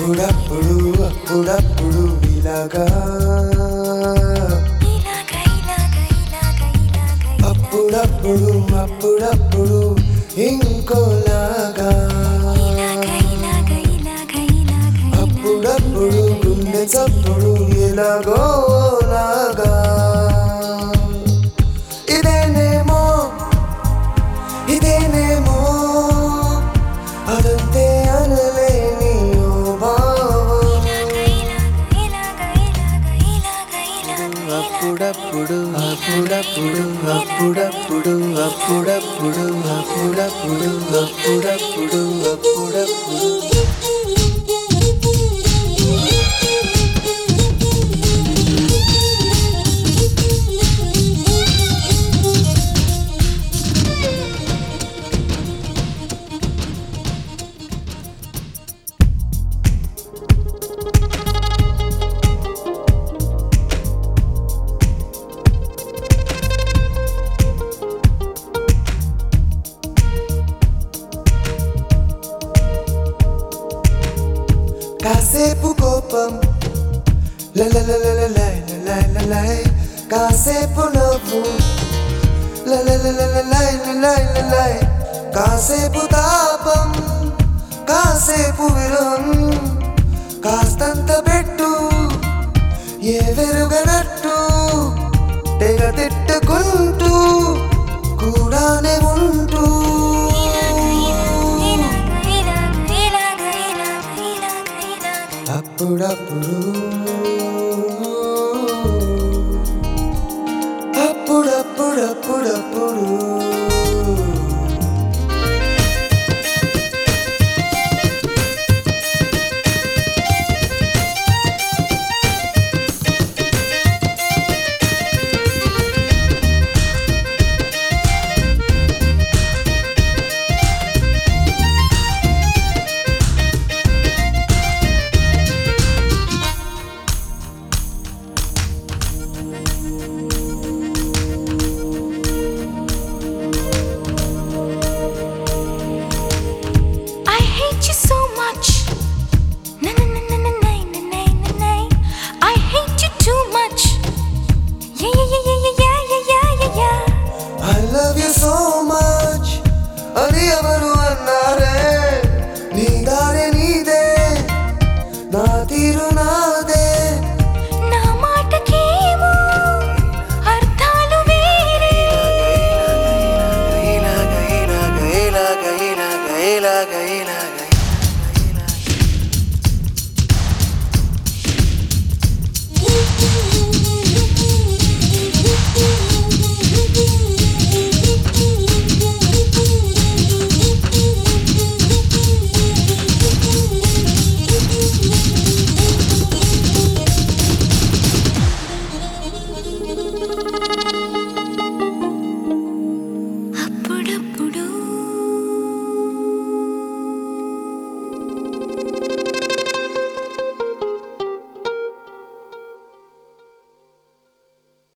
అప్పుడప్పుడు అప్పుడప్పుడు ఇలాగా అప్పుడప్పుడు అప్పుడప్పుడు ఇంకోలాగా అప్పుడప్పుడు గుండె చప్పుడు ఎలాగో లాగా ఇదేనేమో ఇదేనేమో అదంతే అనలేని ఓ భావం అప్పుడప్పుడు అప్పుడప్పుడు అప్పుడప్పుడు అప్పుడప్పుడు అప్పుడప్పుడు అప్పుడప్పుడు అప్పుడప్పుడు కాసేపు కోపం లలలలలలై కాసేపు నవ్వు లలలలలలై కాసేపు తాపం కాసేపు విరం కాస్తంత పెట్టు ఏ వెరుగనట్టు తెగ తిట్టుకుంటూ కూడానే ఉంటూ అప్పుడప్పుడు